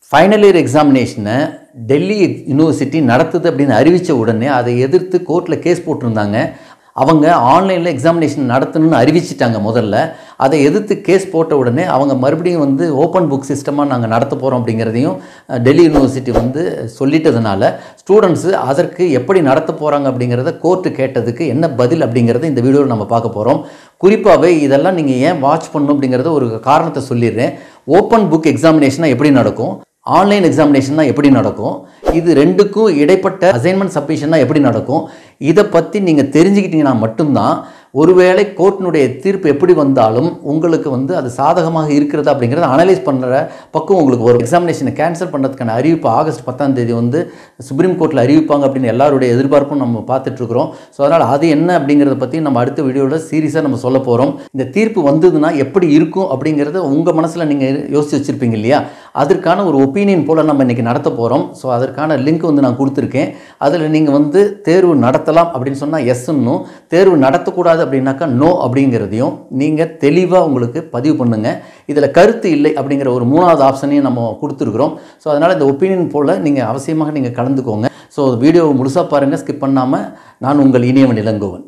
final year எக்ஸாமினேஷனை Delhi university நடத்துது அப்படின்னு அறிவித்த உடனே அதை எதிர்த்து கோர்ட்டில் கேஸ் போட்டிருந்தாங்க அவங்க ஆன்லைனில் எக்ஸாமினேஷன் நடத்தணும்னு அறிவிச்சிட்டாங்க முதல்ல அதை எதிர்த்து கேஸ் போட்ட உடனே அவங்க மறுபடியும் வந்து ஓப்பன் புக் சிஸ்டமாக நாங்கள் நடத்த போகிறோம் அப்படிங்கிறதையும் அஹ், டெல்லி யூனிவர்சிட்டி வந்து சொல்லிட்டதுனால ஸ்டூடெண்ட்ஸு அதற்கு எப்படி நடத்த போகிறாங்க அப்படிங்கிறத கோர்ட்டு கேட்டதுக்கு என்ன பதில் அப்படிங்கிறத இந்த வீடியோவில் நம்ம பார்க்க போகிறோம் குறிப்பாகவே இதெல்லாம் நீங்கள் ஏன் வாட்ச் பண்ணணும் அப்படிங்கிறத ஒரு காரணத்தை சொல்லிடுறேன் ஓப்பன் புக் எக்ஸாமினேஷனாக எப்படி நடக்கும் ஆன்லைன் எக்ஸாமினேஷன்னா எப்படி நடக்கும் இது ரெண்டுக்கும் இடைப்பட்ட அசைன்மெண்ட் சப்மிஷன்னா எப்படி நடக்கும் இதை பற்றி நீங்கள் தெரிஞ்சுக்கிட்டீங்கன்னா மட்டும்தான் ஒருவேளை கோர்ட்டினுடைய தீர்ப்பு எப்படி வந்தாலும் உங்களுக்கு வந்து அது சாதகமாக இருக்கிறதா அப்படிங்கிறத அனலைஸ் பண்ணுற பக்கம் உங்களுக்கு ஒரு எக்ஸாமினேஷனை கேன்சல் பண்ணுறதுக்கான அறிவிப்பு ஆகஸ்ட் பத்தாம் தேதி வந்து சுப்ரீம் கோர்ட்டில் அறிவிப்பாங்க அப்படின்னு எல்லாருடைய எதிர்பார்ப்பும் நம்ம பார்த்துட்ருக்குறோம் ஸோ அதனால் அது என்ன அப்படிங்கிறத பற்றி நம்ம அடுத்த வீடியோவில் சீரியஸாக நம்ம சொல்ல போகிறோம் இந்த தீர்ப்பு வந்ததுன்னா எப்படி இருக்கும் அப்படிங்கிறத உங்கள் மனசில் நீங்கள் யோசிச்சு வச்சுருப்பீங்க இல்லையா அதற்கான ஒரு ஒப்பீனியன் போல் நம்ம இன்றைக்கி நடத்த போகிறோம் ஸோ அதற்கான லிங்க் வந்து நான் கொடுத்துருக்கேன் அதில் நீங்கள் வந்து தேர்வு நடத்தலாம் அப்படின்னு சொன்னால் எஸ்ன்னும் தேர்வு நடத்தக்கூடாது அப்படின்னாக்கா நோ அப்படிங்கிறதையும் நீங்கள் தெளிவாக உங்களுக்கு பதிவு பண்ணுங்கள் இதில் கருத்து இல்லை அப்படிங்கிற ஒரு மூணாவது ஆப்ஷனையும் நம்ம கொடுத்துருக்குறோம் ஸோ அதனால் இந்த ஒப்பீனியன் போல் நீங்கள் அவசியமாக நீங்கள் கலந்துக்கோங்க ஸோ வீடியோவை முழுசாக பாருங்கள் ஸ்கிப் பண்ணாமல் நான் உங்கள் இனியவன் இளங்கோவன்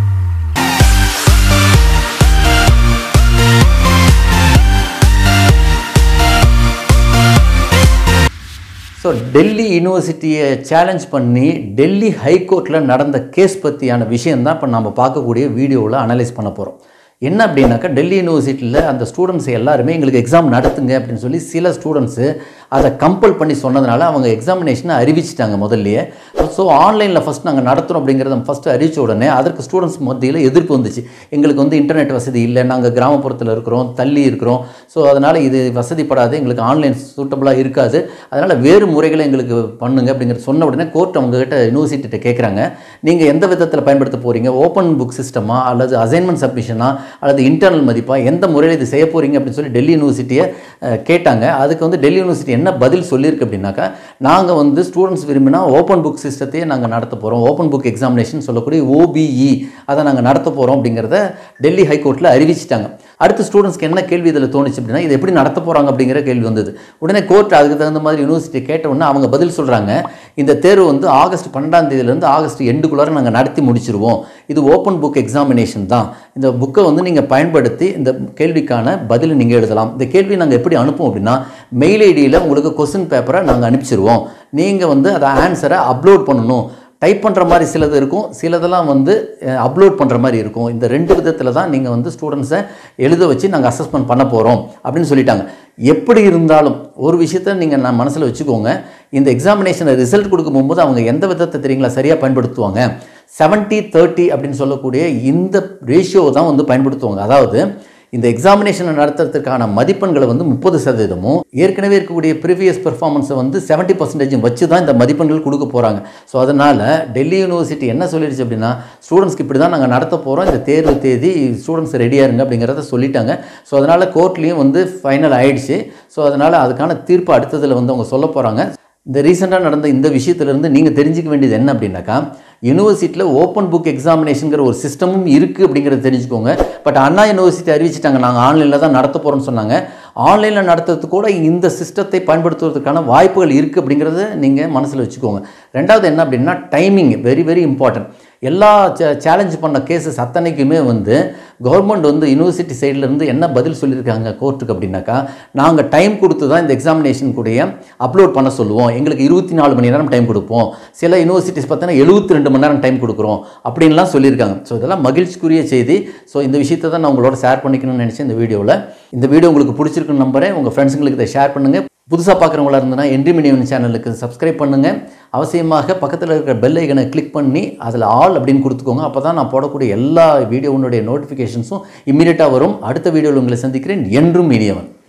ஸோ டெல்லி யூனிவர்சிட்டியை சேலஞ்ச் பண்ணி டெல்லி ஹைகோர்ட்டில் நடந்த கேஸ் பற்றியான விஷயம் தான் இப்போ நம்ம பார்க்கக்கூடிய வீடியோவில் அனலைஸ் பண்ண போகிறோம் என்ன அப்படின்னாக்கா டெல்லி யூனிவர்சிட்டியில் அந்த ஸ்டூடெண்ட்ஸ் எல்லாருமே எங்களுக்கு எக்ஸாம் நடத்துங்க அப்படின்னு சொல்லி சில ஸ்டூடெண்ட்ஸு அதை கம்பல் பண்ணி சொன்னதுனால அவங்க எக்ஸாமினேஷனை அறிவிச்சிட்டாங்க முதல்லயே ஸோ ஆன்லைனில் ஃபஸ்ட் நாங்கள் நடத்துகிறோம் அப்படிங்கிறத ஃபஸ்ட்டு அறிவித்த உடனே அதற்கு ஸ்டூடெண்ட்ஸ் மத்தியில் எதிர்ப்பு வந்துச்சு எங்களுக்கு வந்து இன்டர்நெட் வசதி இல்லை நாங்கள் கிராமப்புறத்தில் இருக்கிறோம் தள்ளி இருக்கிறோம் ஸோ அதனால் இது வசதிப்படாது எங்களுக்கு ஆன்லைன் சூட்டபுளாக இருக்காது அதனால் வேறு முறைகளை எங்களுக்கு பண்ணுங்க அப்படிங்கிறது சொன்ன உடனே கோர்ட் அவங்ககிட்ட யூனிவர்சிட்டிகிட்ட கேட்குறாங்க நீங்கள் எந்த விதத்தில் பயன்படுத்த போகிறீங்க ஓப்பன் புக் சிஸ்டமா அல்லது அசைன்மெண்ட் சப்மிஷனா அல்லது இன்டர்னல் மதிப்பா எந்த முறையில் இது செய்ய போகிறீங்க அப்படின்னு சொல்லி டெல்லி யூனிவர்சிட்டியை அஹ், கேட்டாங்க அதுக்கு வந்து டெல்லி யூனிவர்சிட்டி என்ன பதில் சொல்லியிருக்கு அப்படின்னாக்கா நாங்கள் வந்து ஸ்டூடெண்ட்ஸ் விரும்பினா ஓப்பன் புக் சிஸ்டத்தையே நாங்கள் நடத்த போகிறோம் ஓப்பன் புக் எக்ஸாமினேஷன் சொல்லக்கூடிய ஓபிஇ அதை நாங்கள் நடத்த போகிறோம் அப்படிங்கிறத டெல்லி ஹைகோர்ட்டில் அறிவிச்சிட்டாங்க அடுத்து ஸ்டூடெண்ட்ஸ்க்கு என்ன கேள்வி இதில் தோணுச்சு அப்படின்னா இது எப்படி நடத்த போகிறாங்க அப்படிங்கிற கேள்வி வந்தது உடனே கோர்ட் அதுக்கு தகுந்த மாதிரி யூனிவர்சிட்டி கேட்ட உடனே அவங்க பதில் சொல்கிறாங்க இந்த தேர்வு வந்து ஆகஸ்ட் பன்னெண்டாம் தேதியிலேருந்து ஆகஸ்ட் எண்டுக்குள்ளார நாங்கள் நடத்தி முடிச்சிருவோம் இது ஓப்பன் புக் எக்ஸாமினேஷன் தான் இந்த புக்கை வந்து நீங்கள் பயன்படுத்தி இந்த கேள்விக்கான பதிலை நீங்கள் எழுதலாம் இந்த கேள்வி நாங்கள் எப்படி அனுப்புவோம் அப்படின்னா மெயில் ஐடியில் உங்களுக்கு கொஸ்டின் பேப்பரை நாங்கள் அனுப்பிச்சிருவோம் நீங்கள் வந்து அதை ஆன்சரை அப்லோட் பண்ணணும் டைப் பண்ணுற மாதிரி சிலது இருக்கும் சிலதெல்லாம் வந்து அப்லோட் பண்ணுற மாதிரி இருக்கும் இந்த ரெண்டு விதத்தில் தான் நீங்கள் வந்து ஸ்டூடெண்ட்ஸை எழுத வச்சு நாங்கள் அசஸ்மெண்ட் பண்ண போகிறோம் அப்படின்னு சொல்லிட்டாங்க எப்படி இருந்தாலும் ஒரு விஷயத்த நீங்கள் நான் மனசில் வச்சுக்கோங்க இந்த எக்ஸாமினேஷனை ரிசல்ட் கொடுக்கும் போகும்போது அவங்க எந்த விதத்தை தெரியுங்களா சரியாக பயன்படுத்துவாங்க 70 தேர்ட்டி அப்படின்னு சொல்லக்கூடிய இந்த ரேஷியோ தான் வந்து பயன்படுத்துவாங்க அதாவது இந்த எக்ஸாமினேஷனை நடத்துறதுக்கான மதிப்பெண்களை வந்து முப்பது சதவீதமும் ஏற்கனவே இருக்கக்கூடிய ப்ரீவியஸ் பெர்ஃபார்மன்ஸை வந்து செவன்ட்டி பர்சன்டேஜும் வச்சு தான் இந்த மதிப்பெண்கள் கொடுக்க போகிறாங்க ஸோ அதனால் டெல்லி யூனிவர்சிட்டி என்ன சொல்லிடுச்சு அப்படின்னா ஸ்டூடெண்ட்ஸ்க்கு இப்படி தான் நாங்கள் நடத்த போகிறோம் இந்த தேர்வு தேதி ஸ்டூடெண்ட்ஸ் ரெடியாக இருங்க அப்படிங்கிறத சொல்லிட்டாங்க ஸோ அதனால் கோர்ட்லேயும் வந்து ஃபைனல் ஆயிடுச்சு ஸோ அதனால் அதுக்கான தீர்ப்பு அடுத்ததில் வந்து அவங்க சொல்ல போகிறாங்க இந்த ரீசெண்டாக நடந்த இந்த விஷயத்திலிருந்து நீங்கள் தெரிஞ்சுக்க வேண்டியது என்ன அப்படின்னாக்கா யூனிவர்சிட்டியில் ஓப்பன் புக் எக்ஸாமினேஷனுங்கிற ஒரு சிஸ்டமும் இருக்குது அப்படிங்கிறத தெரிஞ்சுக்கோங்க பட் அண்ணா யூனிவர்சிட்டி அறிவிச்சிட்டாங்க நாங்கள் ஆன்லைனில் தான் நடத்த போகிறோம்னு சொன்னாங்க ஆன்லைனில் நடத்துறதுக்கு கூட இந்த சிஸ்டத்தை பயன்படுத்துவதற்கான வாய்ப்புகள் இருக்குது அப்படிங்கிறத நீங்கள் மனசில் வச்சுக்கோங்க ரெண்டாவது என்ன அப்படின்னா டைமிங் வெரி வெரி இம்பார்ட்டன்ட் எல்லா சேலஞ்ச் பண்ண கேசஸ் அத்தனைக்குமே வந்து கவர்மெண்ட் வந்து யூனிவர்சிட்டி சைட்லேருந்து என்ன பதில் சொல்லியிருக்காங்க கோர்ட்டுக்கு அப்படின்னாக்கா நாங்கள் டைம் கொடுத்து தான் இந்த எக்ஸாமினேஷன் கூடிய அப்லோட் பண்ண சொல்லுவோம் எங்களுக்கு இருபத்தி நாலு மணி நேரம் டைம் கொடுப்போம் சில யூனிவர்சிட்டிஸ் பார்த்தீங்கன்னா எழுபத்தி ரெண்டு மணி நேரம் டைம் கொடுக்குறோம் அப்படின்லாம் சொல்லியிருக்காங்க ஸோ இதெல்லாம் மகிழ்ச்சிக்குரிய செய்தி ஸோ இந்த விஷயத்தை தான் நான் உங்களோட ஷேர் பண்ணிக்கணும்னு நினச்சேன் இந்த வீடியோவில் இந்த வீடியோ உங்களுக்கு பிடிச்சிருக்குன்னு நம்புறேன் உங்கள் ஃப்ரெண்ட்ஸுங்களுக்கு இதை ஷேர் பண்ணுங்கள் புதுசாக பார்க்குறவங்களா இருந்ததுன்னா என்ட்ரி மினியன் சேனலுக்கு சப்ஸ்கிரைப் பண்ணுங்கள் அவசியமாக பக்கத்தில் இருக்கிற பெல் ஐக்கனை கிளிக் பண்ணி அதில் ஆல் அப்படின்னு கொடுத்துக்கோங்க அப்போ தான் நான் போடக்கூடிய எல்லா வீடியோனுடைய நோட்டிஃபிகேஷன்ஸும் இம்மீடியட்டாக வரும் அடுத்த வீடியோவில் உங்களை சந்திக்கிறேன் என்றும் இனியவன்